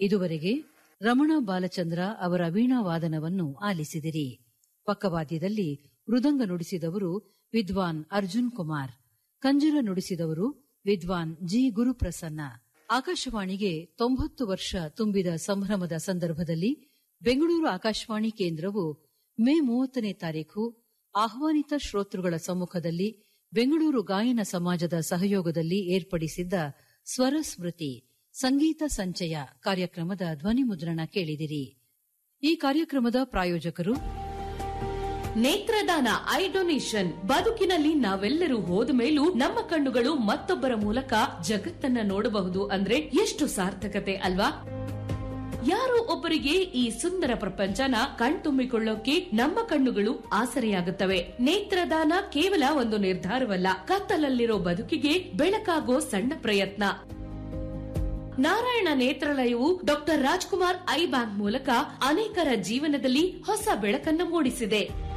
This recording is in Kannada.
ಇದುವರೆಗೆ ರಮಣ ಬಾಲಚಂದ್ರ ಅವರ ವೀಣಾವಾದನವನ್ನು ಆಲಿಸಿದಿರಿ ಪಕ್ಕವಾದ್ಯದಲ್ಲಿ ಮೃದಂಗ ನುಡಿಸಿದವರು ವಿದ್ವಾನ್ ಅರ್ಜುನ್ ಕುಮಾರ್ ಕಂಜರ ನುಡಿಸಿದವರು ವಿದ್ವಾನ್ ಜಿ ಗುರುಪ್ರಸನ್ನ ಆಕಾಶವಾಣಿಗೆ ತೊಂಬತ್ತು ವರ್ಷ ತುಂಬಿದ ಸಂಭ್ರಮದ ಸಂದರ್ಭದಲ್ಲಿ ಬೆಂಗಳೂರು ಆಕಾಶವಾಣಿ ಕೇಂದ್ರವು ಮೇ ಮೂವತ್ತನೇ ತಾರೀಖು ಆಹ್ವಾನಿತ ಶ್ರೋತೃಗಳ ಸಮ್ಮುಖದಲ್ಲಿ ಬೆಂಗಳೂರು ಗಾಯನ ಸಮಾಜದ ಸಹಯೋಗದಲ್ಲಿ ಏರ್ಪಡಿಸಿದ್ದ ಸ್ವರ ಸ್ಮೃತಿ ಸಂಗೀತ ಸಂಚಯ ಕಾರ್ಯಕ್ರಮದ ಧ್ವನಿ ಮುದ್ರಣ ಕೇಳಿದಿರಿ ಈ ಕಾರ್ಯಕ್ರಮದ ಪ್ರಾಯೋಜಕರು ನೇತ್ರದಾನ ಐ ಡೊನೇಷನ್ ಬದುಕಿನಲ್ಲಿ ನಾವೆಲ್ಲರೂ ಹೋದ ಮೇಲೂ ನಮ್ಮ ಕಣ್ಣುಗಳು ಮತ್ತೊಬ್ಬರ ಮೂಲಕ ಜಗತ್ತನ್ನ ನೋಡಬಹುದು ಅಂದ್ರೆ ಎಷ್ಟು ಸಾರ್ಥಕತೆ ಅಲ್ವಾ ಯಾರೋ ಒಬ್ಬರಿಗೆ ಈ ಸುಂದರ ಪ್ರಪಂಚನ ಕಣ್ತುಂಬಿಕೊಳ್ಳೋಕೆ ನಮ್ಮ ಕಣ್ಣುಗಳು ಆಸರೆಯಾಗುತ್ತವೆ ನೇತ್ರದಾನ ಕೇವಲ ಒಂದು ನಿರ್ಧಾರವಲ್ಲ ಕತ್ತಲಲ್ಲಿರೋ ಬದುಕಿಗೆ ಬೆಳಕಾಗೋ ಸಣ್ಣ ಪ್ರಯತ್ನ ನಾರಾಯಣ ನೇತ್ರಾಲಯವು ಡಾಕ್ಟರ್ ರಾಜ್ಕುಮಾರ್ ಐ ಬ್ಯಾಂಕ್ ಮೂಲಕ ಅನೇಕರ ಜೀವನದಲ್ಲಿ ಹೊಸ ಬೆಳಕನ್ನು ಮೂಡಿಸಿದೆ